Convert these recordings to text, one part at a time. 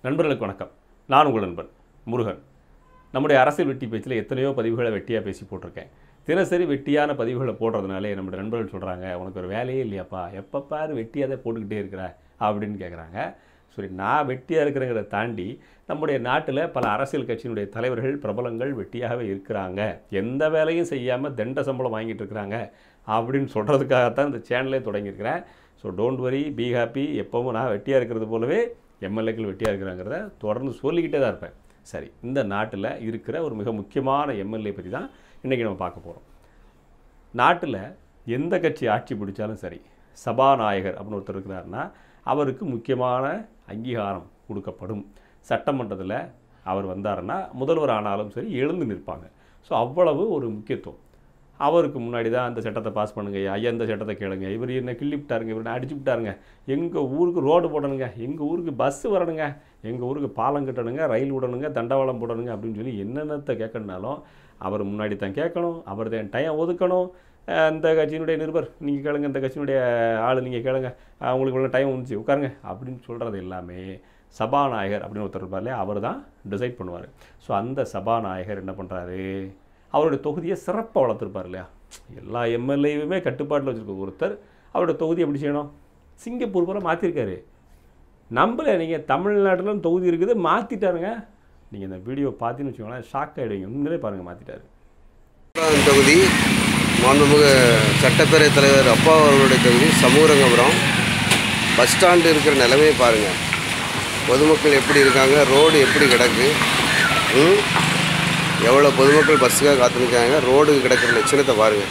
நண்பர்களுக்கு வணக்கம் நான் உங்கள் நண்பன் முருகன் நம்முடைய அரசியல் வெட்டி பேச்சில் எத்தனையோ பதிவுகளை வெட்டியாக பேசி போட்டிருக்கேன் தினசரி வெட்டியான பதிவுகளை போடுறதுனாலே நம்முடைய நண்பர்கள் சொல்கிறாங்க உனக்கு ஒரு வேலையே இல்லையாப்பா எப்போ பாரு வெட்டியாதே போட்டுக்கிட்டே இருக்கிற அப்படின்னு கேட்குறாங்க சரி நான் வெட்டியாக இருக்கிறங்கிறத தாண்டி நம்முடைய நாட்டில் பல அரசியல் கட்சியினுடைய தலைவர்கள் பிரபலங்கள் வெட்டியாகவே இருக்கிறாங்க எந்த வேலையும் செய்யாமல் தண்ட சம்பளம் வாங்கிட்டு இருக்கிறாங்க அப்படின்னு சொல்கிறதுக்காகத்தான் இந்த சேனலே தொடங்கியிருக்கிறேன் so don't worry be happy எப்பவும் நான் வெட்டியாக இருக்கிறது போலவே எம்எல்ஏக்கள் வெட்டியாக இருக்கிறாங்கிறத தொடர்ந்து சொல்லிக்கிட்டே தான் இருப்பேன் சரி இந்த நாட்டில் இருக்கிற ஒரு மிக முக்கியமான எம்எல்ஏ பற்றி தான் இன்றைக்கி நம்ம பார்க்க போகிறோம் நாட்டில் எந்த கட்சி ஆட்சி பிடிச்சாலும் சரி சபாநாயகர் அப்படின்னு ஒருத்தர் இருக்கிறாருன்னா அவருக்கு முக்கியமான அங்கீகாரம் கொடுக்கப்படும் சட்டமன்றத்தில் அவர் வந்தாருன்னா முதல்வர் ஆனாலும் சரி எழுந்து நிற்பாங்க ஸோ அவ்வளவு ஒரு முக்கியத்துவம் அவருக்கு முன்னாடி தான் அந்த சட்டத்தை பாஸ் பண்ணுங்க ஐயா இந்த சட்டத்தை கேளுங்க இவர் என்ன கிள்ளி விட்டாருங்க இவர் அடிச்சு விட்டாருங்க எங்கள் ஊருக்கு ரோடு போடணுங்க எங்கள் ஊருக்கு பஸ் வரணுங்க எங்கள் ஊருக்கு பாலம் கட்டணுங்க ரயில் விடணுங்க தண்டவாளம் போடணுங்க அப்படின்னு சொல்லி என்னென்னத்தை கேட்கணுனாலும் அவர் முன்னாடி தான் கேட்கணும் அவர் தான் டைம் ஒதுக்கணும் அஹ் இந்த கட்சியினுடைய நிருபர் நீங்கள் கேளுங்க இந்த கட்சியினுடைய ஆள் நீங்கள் கேளுங்க அஹ் உங்களுக்கு இவ்வளோ டைம் வந்துச்சு உட்காருங்க அப்படின்னு சொல்கிறது எல்லாமே சபாநாயகர் அப்படின்னு ஒருத்தர் இருப்பார் இல்லையா அவர் தான் டிசைட் பண்ணுவார் ஸோ அந்த சபாநாயகர் என்ன பண்ணுறாரு அவருடைய தொகுதியை சிறப்பாக வளர்த்துருப்பார் இல்லையா எல்லா எம்எல்ஏவுமே கட்டுப்பாட்டில் வச்சுருக்க ஒருத்தர் அவருடைய தொகுதி எப்படி செய்யணும் சிங்கப்பூர் போல மாற்றிருக்காரு நம்மள நீங்கள் தமிழ்நாட்டிலும் தொகுதி இருக்குது மாற்றிட்டாருங்க நீங்கள் இந்த வீடியோ பார்த்தீங்கன்னு வச்சுக்கோங்களேன் ஷாக் ஆகிடுவீங்க உண்மையிலே பாருங்கள் மாற்றிட்டாரு மூன்றாவது தொகுதி மாண்புமிகு சட்டப்பேரவை தலைவர் அப்பா அவர்களுடைய தொகுதி சமூகரங்கபுரம் பஸ் ஸ்டாண்டு இருக்கிற நிலைமையை பாருங்கள் பொதுமக்கள் எப்படி இருக்காங்க ரோடு எப்படி கிடக்கு ம்? எவ்வளோ பொதுமக்கள் பஸ்ஸுக்காக காத்துருக்காங்க ரோடு கிடக்கிற லட்சணத்தை பாருங்கள்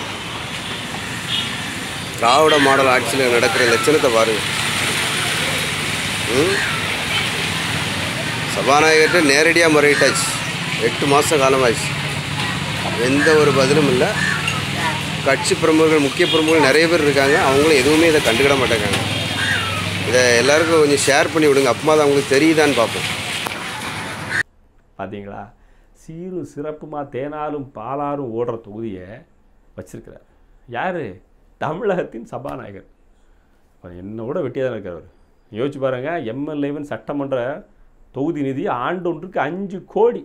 திராவிட மாடல் ஆட்சியில் நடக்கிற லட்சணத்தை பாருங்கள் ம்? சபாநாயகர்கிட்ட நேரடியாக முறையிட்டாச்சு எட்டு மாதம் காலமாச்சு எந்த ஒரு பதிலும் இல்லை கட்சி பிரமுகர்கள் முக்கிய பிரமுகர்கள் நிறைய பேர் இருக்காங்க அவங்களும் எதுவுமே இதை கண்டுக்கிட மாட்டேங்காங்க இதை எல்லாருக்கும் கொஞ்சம் ஷேர் பண்ணி விடுங்க அப்பமா தான் அவங்களுக்கு தெரியுதான்னு பார்ப்போம் பார்த்தீங்களா சீரும் சிறப்புமா தேனாலும் பாலாரும் ஓடுற தொகுதியை வச்சிருக்கிறார் யார் தமிழகத்தின் சபாநாயகர் அவர் என்னோட வெட்டியாக தான் இருக்கார் அவர் யோசிச்சு பாருங்கள் எம்எல்ஏவின் சட்டமன்ற தொகுதி நிதி ஆண்டொன்றுக்கு அஞ்சு கோடி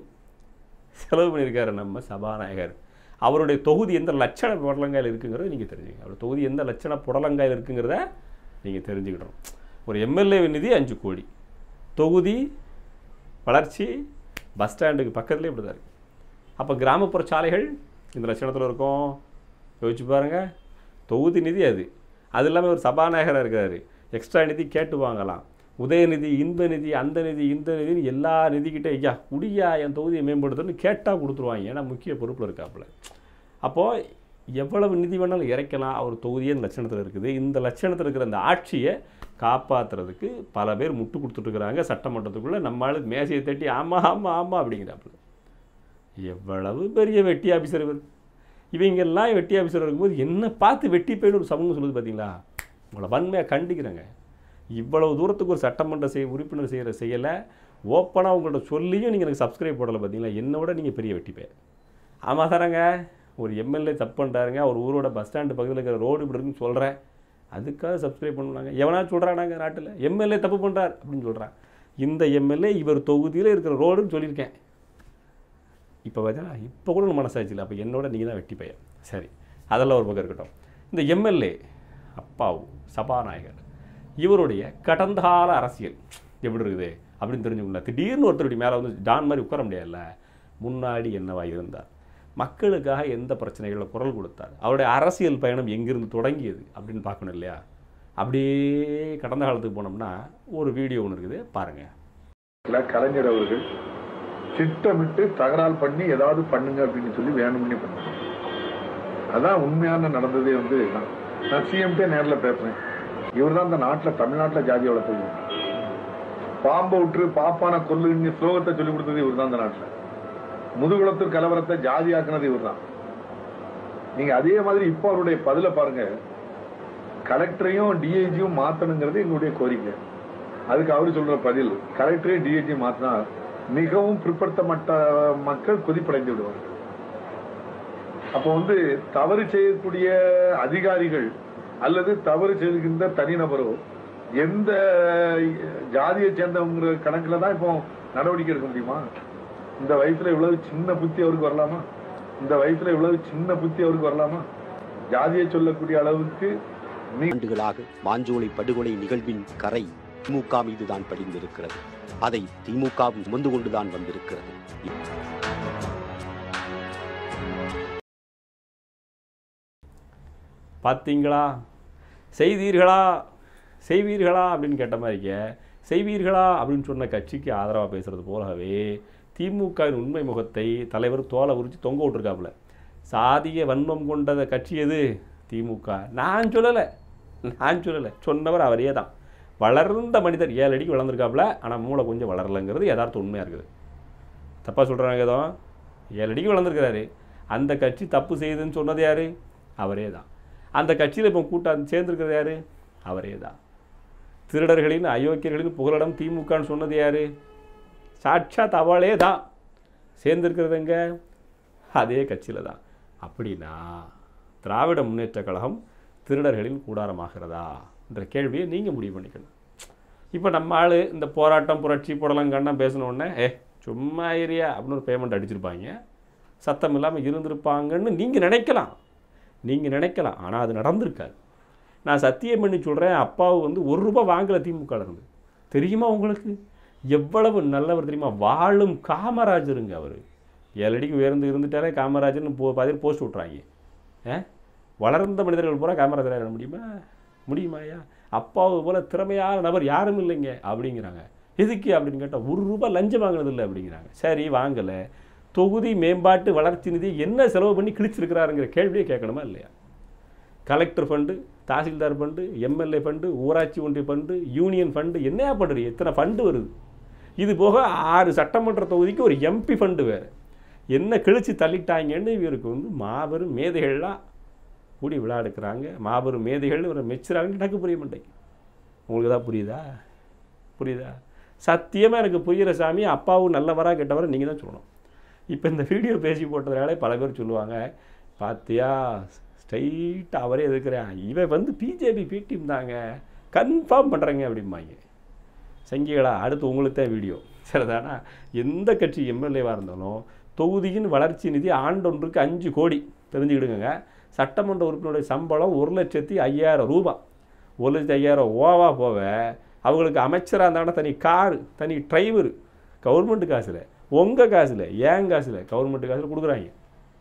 செலவு பண்ணியிருக்காரு நம்ம சபாநாயகர் அவருடைய தொகுதி எந்த லட்சண புடலங்காயில் இருக்குங்கிறத நீங்கள் தெரிஞ்சுங்க அவருடைய தொகுதி எந்த லட்சண புடலங்காயில் இருக்குங்கிறத நீங்கள் தெரிஞ்சுக்கிடணும் ஒரு எம்எல்ஏ நிதி அஞ்சு கோடி தொகுதி வளர்ச்சி பஸ் ஸ்டாண்டுக்கு பக்கத்துலேயே இப்படி தான் இருக்குது அப்போ கிராமப்புற சாலைகள் இந்த லட்சணத்தில் இருக்கும் யோசிச்சு பாருங்கள் தொகுதி நிதி அது அது இல்லாமல் ஒரு சபாநாயகராக இருக்கிறாரு எக்ஸ்ட்ரா நிதி கேட்டு வாங்கலாம் உதயநிதி இன்ப நிதி அந்த நிதி இந்த நிதின்னு எல்லா நிதிக்கிட்ட ஐயா குடியா என் தொகுதியை மேம்படுத்தணும்னு கேட்டால் கொடுத்துருவாங்க ஏன்னா முக்கிய பொறுப்பில் இருக்காப்புல அப்போது எவ்வளவு நிதி வேணாலும் இறைக்கலாம் அவர் தொகுதியே இந்த லட்சணத்தில் இருக்குது இந்த லட்சணத்தில் இருக்கிற அந்த ஆட்சியை காப்பாற்றுறதுக்கு பல பேர் முட்டு கொடுத்துட்ருக்குறாங்க சட்டமன்றத்துக்குள்ளே நம்மளால மேசையை தட்டி ஆமாம் ஆமாம் ஆமாம் அப்படிங்கிறாப்புல எவ்வளவு பெரிய வெட்டி ஆஃபீஸர் இவர் இவங்கெல்லாம் வெட்டி ஆஃபீஸர் இருக்கும்போது என்ன பார்த்து வெட்டி போயின்னு ஒரு சமூகம் சொல்லுது பார்த்தீங்களா உங்களை வன்மையாக கண்டிக்கிறேங்க இவ்வளவு தூரத்துக்கு ஒரு சட்டமன்ற செய் உறுப்பினர் செய்கிற செய்யலை ஓப்பனாக உங்கள்ட்ட சொல்லியும் நீங்கள் எனக்கு சப்ஸ்கிரைப் போடலை பார்த்தீங்களா என்னை விட நீங்கள் பெரிய வெட்டி பேர் ஆமாம் தானங்க ஒரு எம்எல்ஏ தப்பு பண்ணுறாருங்க அவர் ஊரோட பஸ் ஸ்டாண்டு பக்கத்தில் இருக்கிற ரோடு இப்படி இருக்குன்னு சொல்கிறேன் அதுக்காக சப்ஸ்கிரைப் பண்ணுவாங்க எவனா சொல்கிறானாங்க நாட்டில் எம்எல்ஏ தப்பு பண்ணுறார் அப்படின்னு சொல்கிறான் இந்த எம்எல்ஏ இவர் தொகுதியில் இருக்கிற ரோடுன்னு சொல்லியிருக்கேன் இப்போ பார்த்தீங்கன்னா இப்போ கூட மனசாச்சு இல்லை அப்போ என்னோட நீங்கள் தான் வெட்டி பையன் சரி அதெல்லாம் ஒரு பக்கம் இருக்கட்டும் இந்த எம்எல்ஏ அப்பாவு சபாநாயகர் இவருடைய கடந்த கால அரசியல் எப்படி இருக்குது அப்படின்னு தெரிஞ்சுக்கணும் திடீர்னு ஒருத்தர் இப்படி மேலே வந்து டான் மாதிரி உட்கார முடியாதுல்ல முன்னாடி என்னவா இருந்தார் மக்களுக்காக எந்த பிரச்சனைகளில் குரல் கொடுத்தார் அவருடைய அரசியல் பயணம் எங்கிருந்து தொடங்கியது அப்படின்னு பார்க்கணும் இல்லையா அப்படியே கடந்த காலத்துக்கு போனோம்னா ஒரு வீடியோ ஒன்று இருக்குது பாருங்கள் இல்ல கலைஞர் அவர்கள் திட்டமிட்டு தகராறு பண்ணி ஏதாவது பண்ணுங்க அப்படின்னு சொல்லி வேணும்னே பண்ணாங்க அதான் உண்மையான நடந்ததே வந்து நான் நான் சிஎம்டே நேர்ல பேசுறேன் இவர் தான் இந்த நாட்டுல தமிழ்நாட்டுல ஜாதி வளர்த்தது பாம்பை விட்டு பாப்பான கொல்லுன்னு ஸ்லோகத்தை சொல்லி கொடுத்தது இவர் தான் இந்த நாட்டுல முதுகுளத்தூர் கலவரத்தை ஜாதி ஆக்குனது இவர் தான் நீங்க அதே மாதிரி இப்போ அவருடைய பதில பாருங்க கலெக்டரையும் டிஐஜியும் மாத்தணுங்கிறது எங்களுடைய கோரிக்கை அதுக்கு அவரு சொல்ற பதில் கலெக்டரே டிஐஜி மாத்தினா மிகவும் பிற்படுத்தப்பட்ட மக்கள் கொதிப்படைந்து விடுவார்கள் அப்ப வந்து தவறு செய்யக்கூடிய அதிகாரிகள் அல்லது தவறு செய்கின்ற தனிநபரோ எந்த ஜாதியை சேர்ந்தவங்க கணக்குல தான் இப்போ நடவடிக்கை எடுக்க முடியுமா இந்த வயசுல இவ்வளவு சின்ன புத்தி அவருக்கு வரலாமா இந்த வயசுல இவ்வளவு சின்ன புத்தி அவருக்கு வரலாமா ஜாதியை சொல்லக்கூடிய அளவுக்கு நீ ஆண்டுகளாக மாஞ்சோலை படுகொலை நிகழ்வின் கரை திமுக மீதுதான் படிந்திருக்கிறது அதை திமுகவும் சுமந்து கொண்டுதான் வந்திருக்கிறது பார்த்தீங்களா செய்தீர்களா செய்வீர்களா அப்படின்னு கேட்ட மாதிரிக்க செய்வீர்களா அப்படின்னு சொன்ன கட்சிக்கு ஆதரவாக பேசுறது போலவே திமுகவின் உண்மை முகத்தை தலைவர் தோலை உரிச்சு தொங்க விட்டுருக்காப்புல சாதிய வன்மம் கொண்ட கட்சி எது திமுக நான் சொல்லலை நான் சொல்லலை சொன்னவர் அவரே தான் வளர்ந்த மனிதர் ஏழு அடிக்கு வளர்ந்துருக்காப்புல ஆனால் மூளை கொஞ்சம் வளரலைங்கிறது யதார்த்த உண்மையாக இருக்குது தப்பாக சொல்கிறாங்க ஏதோ ஏழு அடிக்கு வளர்ந்துருக்கிறாரு அந்த கட்சி தப்பு செய்யுதுன்னு சொன்னது யார் அவரே தான் அந்த கட்சியில் இப்போ கூட்டம் சேர்ந்துருக்கிறது யார் அவரே தான் திருடர்களின் அயோக்கியர்களின் புகலிடம் திமுகன்னு சொன்னது யார் சாட்சாத் அவளே தான் சேர்ந்துருக்கிறது எங்க அதே கட்சியில் தான் அப்படின்னா திராவிட முன்னேற்றக் கழகம் திருடர்களின் கூடாரமாகிறதா என்ற கேள்வியை நீங்கள் முடிவு பண்ணிக்கணும் இப்போ நம்ம ஆள் இந்த போராட்டம் புரட்சி புடலங்கண்ணம் பேசின உடனே ஏ சும்மா ஏரியா அப்படின்னு ஒரு பேமெண்ட் அடிச்சிருப்பாங்க சத்தம் இல்லாமல் இருந்திருப்பாங்கன்னு நீங்கள் நினைக்கலாம் நீங்கள் நினைக்கலாம் ஆனால் அது நடந்திருக்காது நான் சத்தியம் பண்ணி சொல்கிறேன் அப்பாவு வந்து ஒரு ரூபா வாங்கலை திமுக இருந்து தெரியுமா உங்களுக்கு எவ்வளவு நல்லவர் தெரியுமா வாழும் காமராஜருங்க அவர் ஏழடிக்கு உயர்ந்து இருந்துட்டாலே காமராஜர்னு போ பாதி போஸ்ட் விட்றாங்க ஆ வளர்ந்த மனிதர்கள் பூரா காமராஜர் ஆயிட முடியுமா முடியுமாயா அப்பாவு போல திறமையான நபர் யாரும் இல்லைங்க அப்படிங்கிறாங்க எதுக்கு அப்படின்னு கேட்டால் ஒரு ரூபாய் லஞ்சம் வாங்கினது இல்லை அப்படிங்கிறாங்க சரி வாங்கலை தொகுதி மேம்பாட்டு வளர்ச்சி நிதி என்ன செலவு பண்ணி கிழிச்சிருக்கிறாருங்கிற கேள்வியை கேட்கணுமா இல்லையா collector fund tahsildar fund MLA fund ஊராட்சி ஒன்றிய ஃபண்டு யூனியன் ஃபண்டு என்னையா பண்ணுறீங்க எத்தனை ஃபண்டு வருது இது போக ஆறு சட்டமன்ற தொகுதிக்கு ஒரு எம்பி ஃபண்டு வேறு என்ன கிழிச்சு தள்ளிட்டாங்கன்னு இவருக்கு வந்து மாபெரும் மேதைகள்லாம் கூடி விழா எடுக்கிறாங்க மாபெரும் மேதைகள் இவரை மெச்சுறாங்க எனக்கு புரிய மாட்டேங்குது உங்களுக்கு தான் புரியுதா புரியுதா சத்தியமாக எனக்கு புரிகிற சாமி அப்பாவும் நல்லவரா கெட்டவரா நீங்கள் தான் சொல்லணும் இப்போ இந்த வீடியோ பேசி போட்டதுனால பல பேர் சொல்லுவாங்க பாத்தியா ஸ்ட்ரைட்டாக அவரே எதிர்க்கிறேன் இவன் வந்து பிஜேபி பிடிஎம் தாங்க கன்ஃபார்ம் பண்ணுறேங்க அப்படிம்பாங்க சங்கிகளா அடுத்து உங்களுக்கு தான் வீடியோ சரிதானா எந்த கட்சி எம்எல்ஏவாக இருந்தாலும் தொகுதியின் வளர்ச்சி நிதி ஆண்டொன்றுக்கு அஞ்சு கோடி தெரிஞ்சுக்கிடுங்க சட்டமன்ற உறுப்பினருடைய சம்பளம் ஒரு லட்சத்தி ஐயாயிரம் ரூபாய் ஒரு லட்சத்தி ஐயாயிரம் ஓவா போக அவங்களுக்கு அமைச்சராக இருந்தாங்கன்னா தனி காரு தனி டிரைவர் கவர்மெண்ட் காசில் உங்கள் காசில் ஏன் காசில் கவர்மெண்ட் காசில் கொடுக்குறாங்க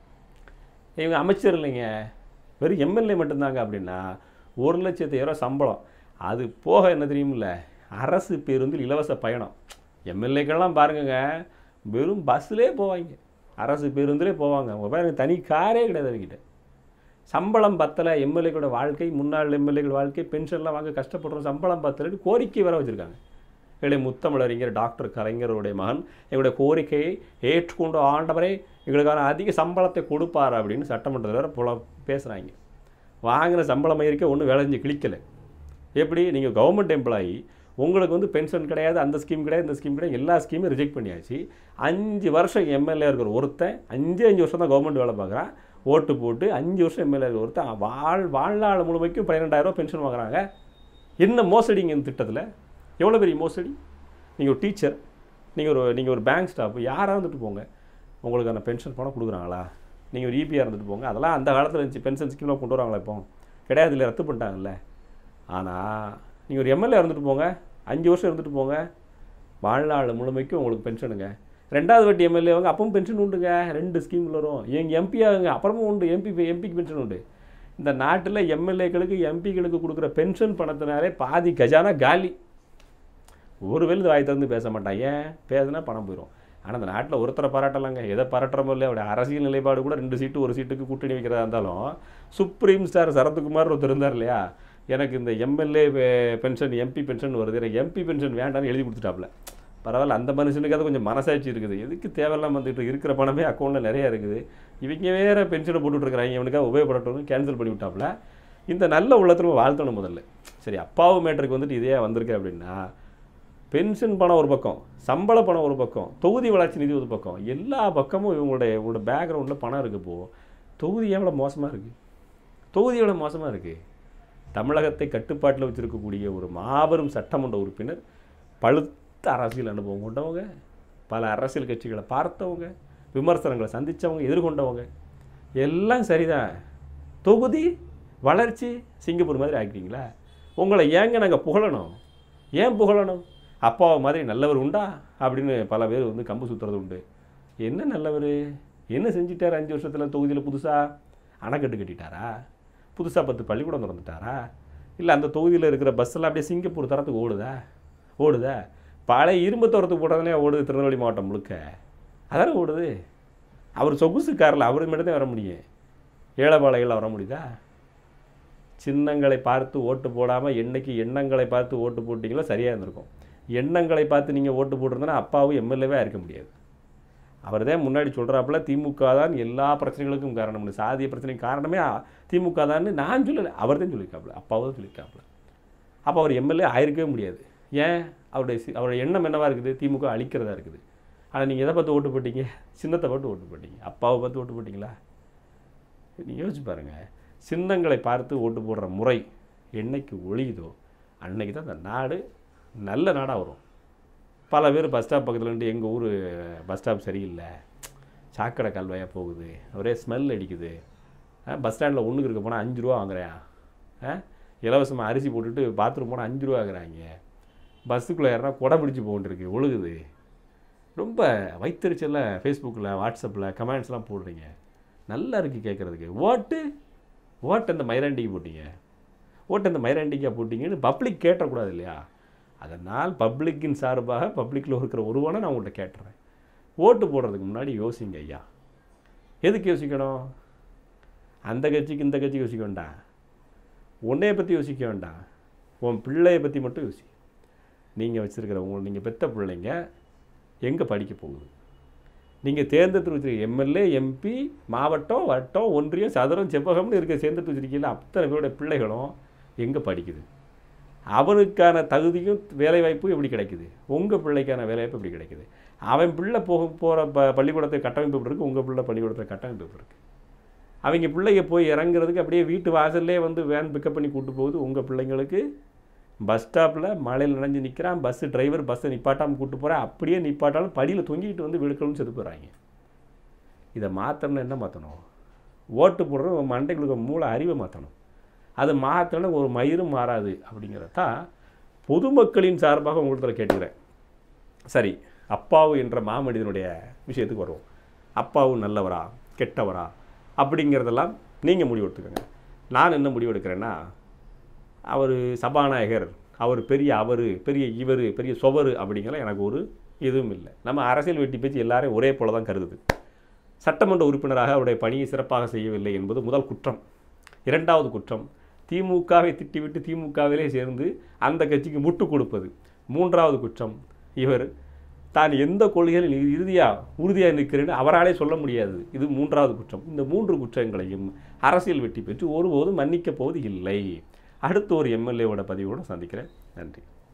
இவங்க அமைச்சர் இல்லைங்க வெறும் எம்எல்ஏ மட்டும்தாங்க அப்படின்னா ஒரு லட்சத்தி ரூபா சம்பளம் அது போக என்ன தெரியுமில்ல அரசு பேருந்தில் இலவச பயணம் எம்எல்ஏக்கெல்லாம் பாருங்கங்க வெறும் பஸ்ஸிலே போவாங்க அரசு பேருந்திலே போவாங்க அவங்க பாருங்க தனி காரே கிடையாது அவங்ககிட்ட சம்பளம் பத்தலை எம்எல்ஏக்களோட வாழ்க்கை முன்னாள் எம்எல்ஏக்கள் வாழ்க்கை பென்ஷன்லாம் வாங்க கஷ்டப்படுறோம் சம்பளம் பத்தலைன்னு கோரிக்கை வர வச்சுருக்காங்க எங்களுடைய முத்தமிழறிஞர் டாக்டர் கலைஞருடைய மகன் எங்களுடைய கோரிக்கையை ஏற்றுக்கொண்டு ஆண்டவரே எங்களுக்கான அதிக சம்பளத்தை கொடுப்பார் அப்படின்னு சட்டமன்றத்தில் வேற புல பேசுகிறாங்க வாங்கின சம்பளம் இருக்க ஒன்றும் விளைஞ்சு கிழிக்கலை எப்படி நீங்கள் கவர்மெண்ட் எம்ப்ளாயி உங்களுக்கு வந்து பென்ஷன் கிடையாது அந்த ஸ்கீம் கிடையாது இந்த ஸ்கீம் கிடையாது எல்லா ஸ்கீமும் ரிஜெக்ட் பண்ணியாச்சு அஞ்சு வருஷம் எம்எல்ஏ இருக்கிற ஒருத்தன் அஞ்சு அஞ்சு வருஷம் தான் கவர்மெண்ட் வேலை பார்க்குறான் ஓட்டு போட்டு அஞ்சு வருஷம் எம்எல்ஏ இருக்கிற ஒருத்தன் வாழ் வாழ்நாள் முழுமைக்கும் பன்னிரெண்டாயிரம் பென்ஷன் வாங்குறாங்க என்ன மோசடிங்க இந்த திட்டத்தில் எவ்வளோ பெரிய மோசடி நீங்கள் ஒரு டீச்சர் நீங்கள் ஒரு நீங்கள் ஒரு பேங்க் ஸ்டாஃப் யாராக இருந்துட்டு போங்க உங்களுக்கு அந்த பென்ஷன் பணம் கொடுக்குறாங்களா நீங்கள் ஒரு இபிஆர் இருந்துட்டு போங்க அதெல்லாம் அந்த காலத்தில் இருந்துச்சு பென்ஷன் ஸ்கீம்லாம் கொண்டு வராங்களா இப்போ கிடையாது இல்லை ரத்து பண்ணிட்டாங்கல்ல ஆனால் நீங்கள் ஒரு எம்எல்ஏ இருந்துட்டு போங்க அஞ்சு வருஷம் இருந்துட்டு போங்க வாழ்நாள் முழுமைக்கும் உங்களுக்கு பென்ஷனுங்க ரெண்டாவது வாட்டி எம்எல்ஏ வாங்க அப்பவும் பென்ஷன் உண்டுங்க ரெண்டு ஸ்கீமில் வரும் எங்கள் எம்பி ஆகுங்க அப்புறமும் உண்டு எம்பி எம்பிக்கு பென்ஷன் உண்டு இந்த நாட்டில் எம்எல்ஏக்களுக்கு எம்பிக்களுக்கு கொடுக்குற பென்ஷன் பணத்தினாலே பாதி கஜானா காலி ஒரு வெளி வாய் திறந்து பேச மாட்டான் ஏன் பேசுனா பணம் போயிடும் ஆனால் அந்த நாட்டில் ஒருத்தரை பாராட்டலாங்க எதை பாராட்டுறமோ இல்லையா அவருடைய அரசியல் நிலைப்பாடு கூட ரெண்டு சீட்டு ஒரு சீட்டுக்கு கூட்டணி வைக்கிறதா இருந்தாலும் சுப்ரீம் ஸ்டார் சரத்குமார் ஒருத்தர் இருந்தார் இல்லையா எனக்கு இந்த எம்எல்ஏ பென்ஷன் எம்பி பென்ஷன் வருது எனக்கு எம்பி பென்ஷன் வேண்டாம்னு எழுதி கொடுத்துட்டாப்புல பரவாயில்ல அந்த மனுஷனுக்கு அது கொஞ்சம் மனசாட்சி இருக்குது எதுக்கு தேவையில்லாம வந்துட்டு இருக்கிற பணமே அக்கௌண்ட்டில் நிறைய இருக்குது இவங்க வேற பென்ஷனை போட்டுட்ருக்குறாங்க இவனுக்காக உபயோகப்படட்டும் கேன்சல் பண்ணி விட்டாப்புல இந்த நல்ல உள்ளத்தில் வாழ்த்தணும் முதல்ல சரி அப்பாவு மேட்டருக்கு வந்துட்டு இதே வந்திருக்கு அப்படின்னா பென்ஷன் பணம் ஒரு பக்கம் சம்பள பணம் ஒரு பக்கம் தொகுதி வளர்ச்சி நிதி ஒரு பக்கம் எல்லா பக்கமும் இவங்களுடைய இவங்களோட பேக்ரவுண்டில் பணம் இருக்கு போ தொகுதி எவ்வளோ மோசமாக இருக்குது தொகுதி எவ்வளோ மோசமாக இருக்குது தமிழகத்தை கட்டுப்பாட்டில் வச்சிருக்கக்கூடிய ஒரு மாபெரும் சட்டமன்ற உறுப்பினர் பழுத்த அரசியல் அனுபவம் கொண்டவங்க பல அரசியல் கட்சிகளை பார்த்தவங்க விமர்சனங்களை சந்தித்தவங்க எதிர்கொண்டவங்க எல்லாம் சரிதான் தொகுதி வளர்ச்சி சிங்கப்பூர் மாதிரி ஆக்கிட்டீங்களா உங்களை ஏங்க நாங்கள் புகழணும் ஏன் புகழணும் அப்பாவை மாதிரி நல்லவர் உண்டா அப்படின்னு பல பேர் வந்து கம்பு சுற்றுறது உண்டு என்ன நல்லவர் என்ன செஞ்சிட்டார் அஞ்சு வருஷத்தில் தொகுதியில் புதுசாக அணைக்கட்டு கட்டிட்டாரா புதுசாக பத்து பள்ளிக்கூடம் திறந்துட்டாரா இல்லை அந்த தொகுதியில் இருக்கிற பஸ்ஸெல்லாம் அப்படியே சிங்கப்பூர் தரத்துக்கு ஓடுதா ஓடுதா பழைய இரும்பு தரத்துக்கு போட்டதுனே ஓடுது திருநெல்வேலி மாவட்டம் முழுக்க அதானே ஓடுது அவர் சொகுசு காரில் அவர் மட்டும் தான் வர முடியும் ஏழைப்பாளையில் வர முடியுதா சின்னங்களை பார்த்து ஓட்டு போடாமல் என்னைக்கு எண்ணங்களை பார்த்து ஓட்டு போட்டிங்களோ சரியாக இருந்திருக்கும் எண்ணங்களை பார்த்து நீங்கள் ஓட்டு போட்டிருந்தனா அப்பாவும் எம்எல்ஏவே இருக்க முடியாது அவர் தான் முன்னாடி சொல்கிறாப்புல திமுக தான் எல்லா பிரச்சனைகளுக்கும் காரணம்னு சாதிய பிரச்சனைக்கு காரணமே அ- திமுக தான்னு நான் சொல்லலை அவர் தான் சொல்லியிருக்காப்புல அப்பாவும் தான் சொல்லியிருக்காப்புல அப்போ அவர் எம்எல்ஏ ஆயிருக்கவே முடியாது ஏன் அவருடைய சி- அவருடைய எண்ணம் என்னவா இருக்குது திமுக அழிக்கிறதா இருக்குது ஆனால் நீங்கள் எதை பார்த்து ஓட்டு போட்டீங்க சின்னத்தை பார்த்து ஓட்டு போட்டீங்க அப்பாவை பார்த்து ஓட்டு போட்டிங்களா நீங்கள் யோசிச்சு பாருங்கள் சின்னங்களை பார்த்து ஓட்டு போடுற முறை என்னைக்கு ஒழியுதோ அன்னைக்கு தான் அந்த நாடு நல்ல நாடாக வரும் பல பேர் பஸ் ஸ்டாப் பக்கத்தில் இருந்து எங்கள் ஊர் பஸ் ஸ்டாப் சரியில்லை சாக்கடை கல்வாயாக போகுது ஒரே ஸ்மெல் அடிக்குது பஸ் ஸ்டாண்டில் ஒன்றுக்கு இருக்க போனால் அஞ்சு ரூபா வாங்குறேன் இலவசமாக அரிசி போட்டுட்டு பாத்ரூம் போனால் அஞ்சு ரூபா வாங்குறாங்க பஸ்ஸுக்குள்ளே யாரா குடை பிடிச்சி போகிட்டுருக்கு ஒழுகுது ரொம்ப வைத்தறிச்சலில் ஃபேஸ்புக்கில் வாட்ஸ்அப்பில் கமெண்ட்ஸ்லாம் போடுறீங்க நல்லா இருக்குது கேட்குறதுக்கு ஓட்டு ஓட்டு அந்த மயிராண்டிக்கு போட்டீங்க ஓட்டு அந்த மயிராண்டிக்கா போட்டீங்கன்னு பப்ளிக் கேட்டக்கூடாது இல்லையா அதனால் பப்ளிக்கின் சார்பாக பப்ளிக்கில் இருக்கிற ஒருவனை நான் உங்கள்கிட்ட கேட்டுறேன் ஓட்டு போடுறதுக்கு முன்னாடி யோசிங்க ஐயா எதுக்கு யோசிக்கணும் அந்த கட்சிக்கு இந்த கட்சிக்கு யோசிக்க வேண்டாம் உன்னைய பற்றி யோசிக்க வேண்டாம் உன் பிள்ளையை பற்றி மட்டும் யோசி நீங்கள் வச்சுருக்கிற உங்க நீங்கள் பெத்த பிள்ளைங்க எங்கே படிக்க போகுது நீங்கள் தேர்ந்தெடுத்து வச்சிருக்க எம்எல்ஏ எம்பி மாவட்டம் வட்டம் ஒன்றியம் சதுரம் செவ்வகம்னு இருக்க தேர்ந்தெடுத்து வச்சிருக்கீங்களா அத்தனை பேருடைய பிள்ளைகளும் எங்கே படிக்குது அவனுக்கான தகுதியும் வேலைவாய்ப்பும் எப்படி கிடைக்குது உங்கள் பிள்ளைக்கான வேலைவாய்ப்பு எப்படி கிடைக்குது அவன் பிள்ளை போக போகிற ப பள்ளிக்கூடத்தை கட்டமைப்பு எப்படி இருக்குது உங்கள் பிள்ளை பள்ளிக்கூடத்தில் கட்டமைப்பு எப்படி இருக்குது அவங்க பிள்ளைங்க போய் இறங்குறதுக்கு அப்படியே வீட்டு வாசல்லே வந்து வேன் பிக்கப் பண்ணி கூட்டு போகுது உங்கள் பிள்ளைங்களுக்கு பஸ் ஸ்டாப்பில் மழையில் நனைஞ்சு நிற்கிறான் பஸ்ஸு டிரைவர் பஸ்ஸை நிப்பாட்டாமல் கூட்டு போகிறேன் அப்படியே நிப்பாட்டாலும் படியில் தொங்கிட்டு வந்து விழுக்கணும்னு செத்து போகிறாங்க இதை மாற்றணும்னா என்ன மாற்றணும் ஓட்டு போடுற உன் மண்டைகளுக்கு மூளை அறிவை மாற்றணும் அது மாற்றணும் ஒரு மயிரும் மாறாது அப்படிங்கிறத தான் பொதுமக்களின் சார்பாக உங்கள்கிட்ட கேட்டுக்கிறேன் சரி அப்பாவு என்ற மாமனிதனுடைய விஷயத்துக்கு வருவோம் அப்பாவு நல்லவரா கெட்டவரா அப்படிங்கிறதெல்லாம் நீங்கள் முடிவு எடுத்துக்கோங்க நான் என்ன முடிவு எடுக்கிறேன்னா அவர் சபாநாயகர் அவர் பெரிய அவர் பெரிய இவர் பெரிய சொவர் அப்படிங்கிற எனக்கு ஒரு இதுவும் இல்லை நம்ம அரசியல் வெட்டி பேச்சு எல்லாரையும் ஒரே போல தான் கருதுது சட்டமன்ற உறுப்பினராக அவருடைய பணியை சிறப்பாக செய்யவில்லை என்பது முதல் குற்றம் இரண்டாவது குற்றம் திமுகவை திட்டிவிட்டு திமுகவிலே சேர்ந்து அந்த கட்சிக்கு முட்டு கொடுப்பது மூன்றாவது குற்றம் இவர் தான் எந்த கொள்கையில் இறுதியாக உறுதியாக நிற்கிறேன்னு அவராலே சொல்ல முடியாது இது மூன்றாவது குற்றம் இந்த மூன்று குற்றங்களையும் அரசியல் வெட்டி பெற்று ஒருபோதும் மன்னிக்கப் போவது இல்லை அடுத்து ஒரு எம்எல்ஏவோட பதிவோடு சந்திக்கிறேன் நன்றி